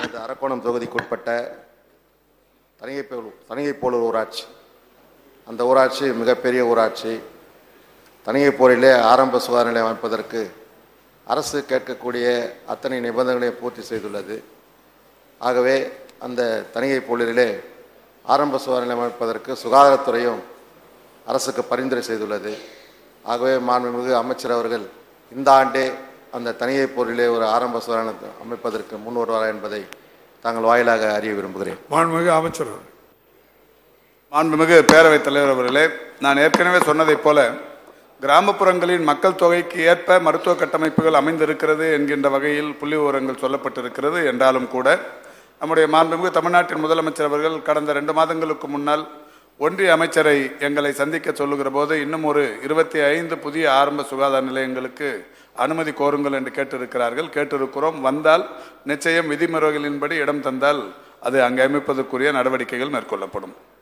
இந்த அரக்கோணம் தொகுதிக்குட்பட்ட தனிகைப்போல் தனிகைப்போலூர் ஊராட்சி அந்த ஊராட்சி மிகப்பெரிய ஊராட்சி தனிகைப்போரிலே ஆரம்ப சுகாதார நிலையம் அமைப்பதற்கு அரசு கேட்கக்கூடிய அத்தனை நிபந்தனைகளையும் பூர்த்தி செய்துள்ளது ஆகவே அந்த தனிகைப்போலிலே ஆரம்ப சுகாதார நிலையம் அமைப்பதற்கு சுகாதாரத்துறையும் அரசுக்கு பரிந்துரை செய்துள்ளது ஆகவே மாண்புமிகு அமைச்சர் அவர்கள் இந்த ஆண்டே அந்த தனியை போரிலே ஒரு ஆரம்ப சுகாதார அமைப்பதற்கு முன் வருவாரா என்பதை தாங்கள் வாயிலாக அறிய விரும்புகிறேன் மாண்புமிகு அமைச்சர் அவர்கள். மாண்புமிகு பேரவைத் தலைவர் அவர்களே நான் ஏற்கனவே சொன்னதைப் போல கிராமப்புறங்களின் மக்கள் தொகைக்கு ஏற்ப மருத்துவ கட்டமைப்புகள் அமைந்திருக்கிறது என்கின்ற வகையில் புள்ளி விவரங்கள் சொல்லப்பட்டிருக்கிறது என்றாலும் கூட நம்முடைய மாண்புமிகு தமிழ்நாட்டின் முதலமைச்சர் அவர்கள் கடந்த ரெண்டு மாதங்களுக்கு முன்னால் ஒன்றிய அமைச்சரை எங்களை சந்திக்க சொல்லுகிற போது இன்னும் ஒரு இருபத்தி ஐந்து புதிய ஆரம்ப சுகாதார நிலையங்களுக்கு அனுமதி கோருங்கள் என்று கேட்டிருக்கிறார்கள் கேட்டிருக்கிறோம் வந்தால் நிச்சயம் விதிமுறைகளின்படி இடம் தந்தால் அது அங்கே அமைப்பதற்குரிய நடவடிக்கைகள் மேற்கொள்ளப்படும்